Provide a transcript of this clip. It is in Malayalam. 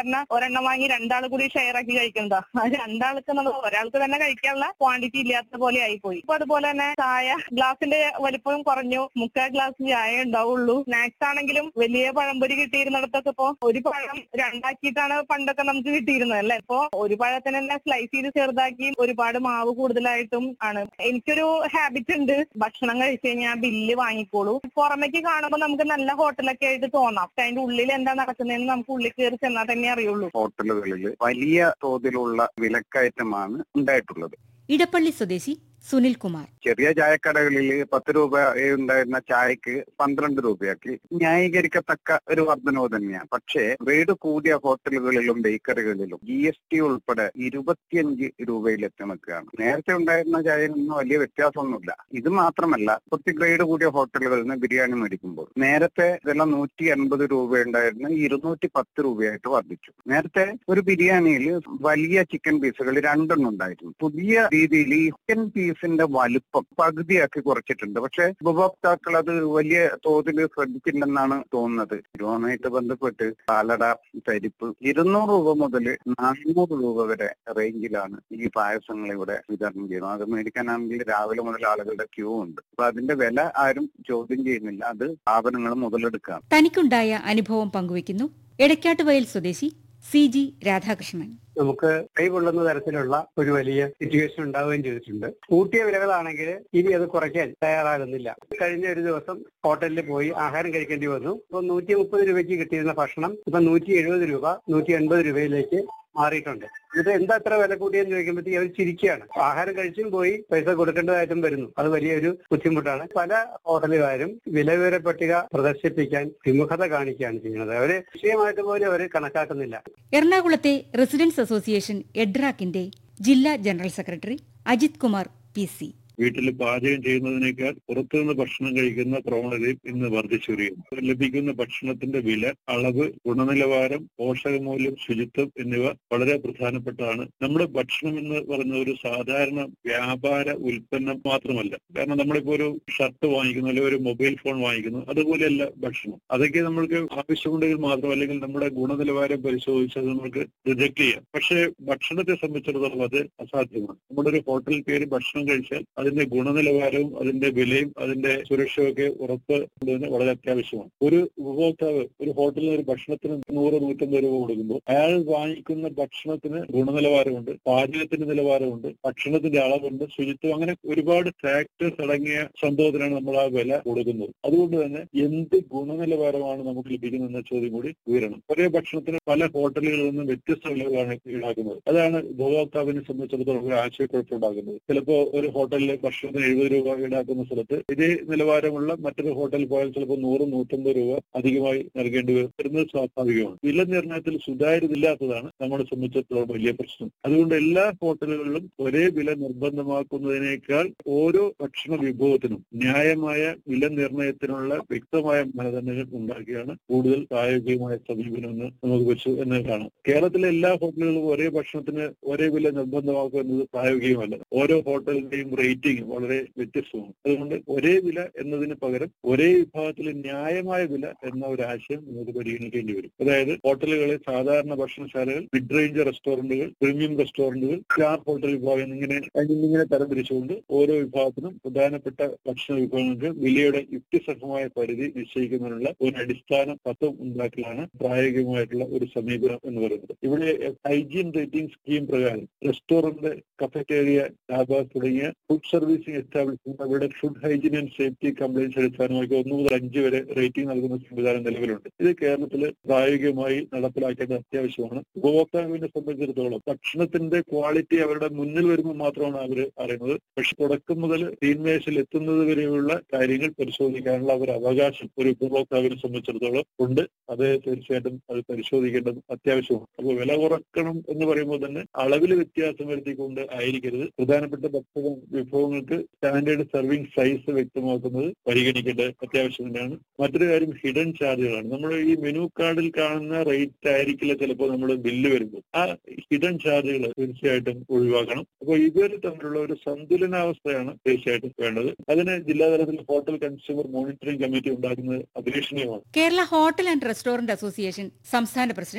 സാധാരണ ഒരെണ്ണം വാങ്ങി രണ്ടാൾ കൂടി ഷെയർ ആക്കി കഴിക്കുന്നതാ അത് രണ്ടാൾക്ക് എന്നുള്ളത് ഒരാൾക്ക് തന്നെ കഴിക്കാനുള്ള ക്വാണ്ടിറ്റി ഇല്ലാത്ത പോലെ ആയിപ്പോയി ഇപ്പൊ അതുപോലെ തന്നെ ചായ ഗ്ലാസിന്റെ വലിപ്പം കുറഞ്ഞു മുക്കാൽ ഗ്ലാസ് ചായ ഉണ്ടാവുള്ളൂ സ്നാക്സ് ആണെങ്കിലും വലിയ പഴംപൊരി കിട്ടിയിരുന്നിടത്തൊക്കെ ഇപ്പൊ ഒരു പഴം രണ്ടാക്കിയിട്ടാണ് പണ്ടൊക്കെ നമുക്ക് കിട്ടിയിരുന്നത് അല്ലെ ഇപ്പൊ ഒരു പഴത്തിന് തന്നെ സ്ലൈസ് ചെയ്ത് ചെറുതാക്കി ഒരുപാട് മാവ് കൂടുതലായിട്ടും ആണ് എനിക്കൊരു ഹാബിറ്റ് ഉണ്ട് ഭക്ഷണം കഴിച്ചു കഴിഞ്ഞാൽ ബില്ല് വാങ്ങിക്കോളൂ പുറമേക്ക് കാണുമ്പോൾ നമുക്ക് നല്ല ഹോട്ടലൊക്കെ ആയിട്ട് തോന്നാം പക്ഷെ അതിന്റെ ഉള്ളിൽ എന്താ നടക്കുന്നതെന്ന് നമുക്ക് ഉള്ളിൽ കയറി ചെന്നാൽ തന്നെ അറിയുള്ളൂ ഹോട്ടലുകളിൽ വലിയ തോതിലുള്ള വിലക്കയറ്റമാണ് ഉണ്ടായിട്ടുള്ളത് ഇടപ്പള്ളി സ്വദേശി സുനിൽ കുമാർ ചെറിയ ചായക്കടകളിൽ പത്ത് രൂപ ഉണ്ടായിരുന്ന ചായക്ക് പന്ത്രണ്ട് രൂപയാക്കി ന്യായീകരിക്കത്തക്ക ഒരു വർധനവ് തന്നെയാണ് പക്ഷേ റേഡ് കൂടിയ ഹോട്ടലുകളിലും ബേക്കറികളിലും ജി എസ് ടി ഉൾപ്പെടെ ഇരുപത്തിയഞ്ച് രൂപയിൽ എത്തി നിൽക്കുകയാണ് നേരത്തെ ഉണ്ടായിരുന്ന ചായയിൽ നിന്ന് വലിയ വ്യത്യാസമൊന്നുമില്ല ഇത് മാത്രമല്ല കുറച്ച് ഗ്രേഡ് കൂടിയ ഹോട്ടലുകളിൽ നിന്ന് ബിരിയാണി മേടിക്കുമ്പോൾ നേരത്തെ ഇതെല്ലാം നൂറ്റി എൺപത് രൂപ ഉണ്ടായിരുന്ന ഇരുന്നൂറ്റി പത്ത് രൂപയായിട്ട് വർദ്ധിച്ചു നേരത്തെ ഒരു ബിരിയാണിയിൽ വലിയ ചിക്കൻ പീസുകൾ രണ്ടെണ്ണം ഉണ്ടായിരുന്നു പുതിയ രീതിയിൽ ഈ ചിക്കൻ പീസിന്റെ വലുപ്പം പകുതിയാക്കി കുറച്ചിട്ടുണ്ട് പക്ഷെ ഉപഭോക്താക്കൾ അത് വലിയ തോതിൽ ശ്രദ്ധിച്ചില്ലെന്നാണ് തോന്നുന്നത് ഇതുമായിട്ട് ബന്ധപ്പെട്ട് പാലട പരിപ്പ് ഇരുന്നൂറ് രൂപ മുതൽ നാനൂറ് രൂപ വരെ റേഞ്ചിലാണ് ഈ പായസങ്ങൾ ഇവിടെ വിതരണം ചെയ്യുന്നത് അത് മേടിക്കാനാണെങ്കിൽ രാവിലെ മുതൽ ആളുകളുടെ ക്യൂ ഉണ്ട് അപ്പൊ അതിന്റെ വില ആരും ചോദ്യം ചെയ്യുന്നില്ല അത് സ്ഥാപനങ്ങൾ മുതലെടുക്കാം തനിക്കുണ്ടായ അനുഭവം പങ്കുവയ്ക്കുന്നു എടക്കാട്ടുവയൽ സ്വദേശി സി ജി രാധാകൃഷ്ണൻ നമുക്ക് കൈകൊള്ളുന്ന തരത്തിലുള്ള ഒരു വലിയ സിറ്റുവേഷൻ ഉണ്ടാവുകയും ചെയ്തിട്ടുണ്ട് കൂട്ടിയ വിലകളാണെങ്കിൽ ഇനി അത് കുറയ്ക്കാൻ തയ്യാറാകുന്നില്ല കഴിഞ്ഞ ഒരു ദിവസം ഹോട്ടലിൽ പോയി ആഹാരം കഴിക്കേണ്ടി വന്നു ഇപ്പൊ നൂറ്റി മുപ്പത് രൂപയ്ക്ക് കിട്ടിയിരുന്ന ഭക്ഷണം ഇപ്പൊ നൂറ്റി എഴുപത് രൂപ നൂറ്റി എൺപത് രൂപയിലേക്ക് മാറിയിട്ടുണ്ട് ഇത് എന്താ ഇത്ര വില കൂട്ടിയെന്ന് ചോദിക്കുമ്പോഴത്തേക്ക് അവർ ചിരിക്കുകയാണ് ആഹാരം കഴിച്ചും പോയി പൈസ കൊടുക്കേണ്ടതായിട്ടും വരുന്നു അത് വലിയൊരു ബുദ്ധിമുട്ടാണ് പല ഹോട്ടലുകാരും വിലവിവര പട്ടിക പ്രദർശിപ്പിക്കാൻ വിമുഖത കാണിക്കുകയാണ് ചെയ്യുന്നത് അവര് വിഷയമായിട്ട് പോലും അവർ കണക്കാക്കുന്നില്ല എറണാകുളത്തെ റെസിഡൻസ് അസോസിയേഷൻ എഡ്രാക്കിന്റെ ജില്ലാ general secretary Ajith Kumar P C വീട്ടിൽ പാചകം ചെയ്യുന്നതിനേക്കാൾ പുറത്തുനിന്ന് ഭക്ഷണം കഴിക്കുന്ന പ്രവണതയും ഇന്ന് വർദ്ധിച്ചു വരികയാണ് ലഭിക്കുന്ന ഭക്ഷണത്തിന്റെ വില അളവ് ഗുണനിലവാരം പോഷകമൂല്യം ശുചിത്വം എന്നിവ വളരെ പ്രധാനപ്പെട്ടതാണ് നമ്മുടെ ഭക്ഷണം എന്ന് പറയുന്ന ഒരു സാധാരണ വ്യാപാര ഉൽപ്പന്നം മാത്രമല്ല കാരണം നമ്മളിപ്പോ ഒരു ഷർട്ട് വാങ്ങിക്കുന്നു അല്ലെങ്കിൽ ഒരു മൊബൈൽ ഫോൺ വാങ്ങിക്കുന്നു അതുപോലെയല്ല ഭക്ഷണം അതൊക്കെ നമ്മൾക്ക് ആവശ്യമുണ്ടെങ്കിൽ മാത്രം അല്ലെങ്കിൽ നമ്മുടെ ഗുണനിലവാരം പരിശോധിച്ചത് നമുക്ക് റിജക്ട് ചെയ്യാം പക്ഷേ ഭക്ഷണത്തെ സംബന്ധിച്ചിടത്തോളം അത് അസാധ്യമാണ് നമ്മുടെ ഒരു ഹോട്ടൽ പേര് ഭക്ഷണം കഴിച്ചാൽ അതിന്റെ ഗുണനിലവാരവും അതിന്റെ വിലയും അതിന്റെ സുരക്ഷയും ഒക്കെ ഉറപ്പ് കൊണ്ടുവരുന്നത് വളരെ അത്യാവശ്യമാണ് ഒരു ഉപഭോക്താവ് ഒരു ഹോട്ടലിൽ ഒരു ഭക്ഷണത്തിന് നൂറ് നൂറ്റമ്പത് രൂപ കൊടുക്കുമ്പോൾ അയാൾ വാങ്ങിക്കുന്ന ഭക്ഷണത്തിന് ഗുണനിലവാരമുണ്ട് പാചകത്തിന്റെ നിലവാരമുണ്ട് ഭക്ഷണത്തിന്റെ അളവുണ്ട് ശുചിത്വം അങ്ങനെ ഒരുപാട് ഫാക്ടേഴ്സ് അടങ്ങിയ സംഭവത്തിനാണ് നമ്മൾ ആ വില കൊടുക്കുന്നത് അതുകൊണ്ട് തന്നെ എന്ത് ഗുണനിലവാരമാണ് നമുക്ക് ലഭിക്കുന്നതെന്ന ചോദ്യം കൂടി ഉയരണം ഒരേ ഭക്ഷണത്തിന് പല ഹോട്ടലുകളിൽ നിന്നും വ്യത്യസ്ത വിലകളാണ് ഈടാക്കുന്നത് അതാണ് ഉപഭോക്താവിനെ സംബന്ധിച്ചിടത്തോളം ഒരു ആശയക്കുഴപ്പമുണ്ടാക്കുന്നത് ചിലപ്പോൾ ഒരു ഹോട്ടലിൽ ഭക്ഷണത്തിന് എഴുപത് രൂപ ഈടാക്കുന്ന സ്ഥലത്ത് ഇതേ നിലവാരമുള്ള മറ്റൊരു ഹോട്ടലിൽ പോയാൽ ചിലപ്പോൾ നൂറ് നൂറ്റമ്പത് രൂപ അധികമായി നൽകേണ്ടി വരുന്നത് സ്വാഭാവികമാണ് വില നിർണ്ണയത്തിൽ സുതാര്യത ഇല്ലാത്തതാണ് നമ്മളെ സംബന്ധിച്ചിടത്തോളം വലിയ പ്രശ്നം അതുകൊണ്ട് എല്ലാ ഹോട്ടലുകളിലും ഒരേ വില നിർബന്ധമാക്കുന്നതിനേക്കാൾ ഓരോ ഭക്ഷണ വിഭവത്തിനും ന്യായമായ വില നിർണ്ണയത്തിനുള്ള വ്യക്തമായ മാനദണ്ഡങ്ങൾ ഉണ്ടാക്കിയാണ് കൂടുതൽ പ്രായോഗികമായ സമീപനം എന്ന് നമുക്ക് വെച്ചു എന്ന് കാണാം കേരളത്തിലെ എല്ലാ ഹോട്ടലുകളും ഒരേ ഭക്ഷണത്തിന് ഒരേ വില നിർബന്ധമാക്കുക എന്നത് പ്രായോഗികമല്ല ഓരോ ഹോട്ടലിന്റെയും റേറ്റിംഗ് വളരെ വ്യത്യസ്തമാണ് അതുകൊണ്ട് ഒരേ വില എന്നതിന് പകരം ഒരേ വിഭാഗത്തിൽ ന്യായമായ വില എന്ന ഒരു ആശയം നമുക്ക് പരിഗണിക്കേണ്ടി വരും അതായത് ഹോട്ടലുകളെ സാധാരണ ഭക്ഷണശാലകൾ മിഡ് റേഞ്ച് റെസ്റ്റോറന്റുകൾ പ്രീമിയം റെസ്റ്റോറന്റുകൾ സ്റ്റാർ ഹോട്ടൽ വിഭാഗം എന്നിങ്ങനെ എന്നിങ്ങനെ തരംതിരിച്ചുകൊണ്ട് ഓരോ വിഭാഗത്തിനും പ്രധാനപ്പെട്ട ഭക്ഷണ വിഭവങ്ങൾക്ക് വിലയുടെ യുക്തിസഹമായ പരിധി നിശ്ചയിക്കുന്നതിനുള്ള ഒരു അടിസ്ഥാന തത്വം ഉണ്ടാക്കലാണ് പ്രായോഗികമായിട്ടുള്ള ഒരു സമീപനം എന്ന് പറയുന്നത് ഇവിടെ ഹൈജീൻ റേറ്റിംഗ് സ്കീം പ്രകാരം റെസ്റ്റോറന്റ് കഫറ്റേറിയ ധാബാസ് തുടങ്ങിയ ഫുഡ് സർവീസിംഗ് എസ്റ്റാബ്ലിഷ്മെന്റ് അവരുടെ food hygiene and safety compliance അടിസ്ഥാനമാക്കി ഒന്ന് മുതൽ അഞ്ച് വരെ റേറ്റിംഗ് നൽകുന്ന സംവിധാനം നിലവിലുണ്ട് ഇത് കേരളത്തിൽ പ്രായോഗികമായി നടപ്പിലാക്കേണ്ടത് അത്യാവശ്യമാണ് ഉപഭോക്താവിനെ സംബന്ധിച്ചിടത്തോളം ഭക്ഷണത്തിന്റെ ക്വാളിറ്റി അവരുടെ മുന്നിൽ വരുമ്പോൾ മാത്രമാണ് അവർ അറിയുന്നത് പക്ഷെ തുടക്കം മുതൽ തീന്മേശയിൽ എത്തുന്നത് വരെയുള്ള കാര്യങ്ങൾ പരിശോധിക്കാനുള്ള ഒരു അവകാശം ഒരു ഉപഭോക്താവിനെ സംബന്ധിച്ചിടത്തോളം ഉണ്ട് അത് തീർച്ചയായിട്ടും അത് പരിശോധിക്കേണ്ടത് അത്യാവശ്യമാണ് അപ്പോൾ വില കുറക്കണം എന്ന് പറയുമ്പോൾ തന്നെ അളവിൽ വ്യത്യാസം വരുത്തിക്കൊണ്ട് ആയിരിക്കരുത് പ്രധാനപ്പെട്ട ഭക്ഷണ വിഭവങ്ങൾക്ക് സ്റ്റാൻഡേർഡ് സർവിംഗ് സൈസ് വ്യക്തമാക്കുന്നത് പരിഗണിക്കേണ്ടത് അത്യാവശ്യം തന്നെയാണ് മറ്റൊരു കാര്യം ഹിഡൻ ചാർജുകളാണ് നമ്മൾ ഈ മെനു കാർഡിൽ കാണുന്ന റേറ്റ് ആയിരിക്കില്ല ചിലപ്പോൾ നമ്മൾ ബില്ല് വരുമ്പോൾ ആ ഹിഡൻ ചാർജുകൾ തീർച്ചയായിട്ടും ഒഴിവാക്കണം അപ്പോൾ ഇവർ തമ്മിലുള്ള ഒരു സന്തുലനാവസ്ഥയാണ് തീർച്ചയായിട്ടും വേണ്ടത് അതിന് ജില്ലാതലത്തിൽ ഹോട്ടൽ കൺസ്യൂമർ മോണിറ്ററിംഗ് കമ്മിറ്റി ഉണ്ടാക്കുന്നത് അഭിലഷണീയമാണ് Kerala hotel and restaurant association സംസ്ഥാന പ്രസിഡന്റ്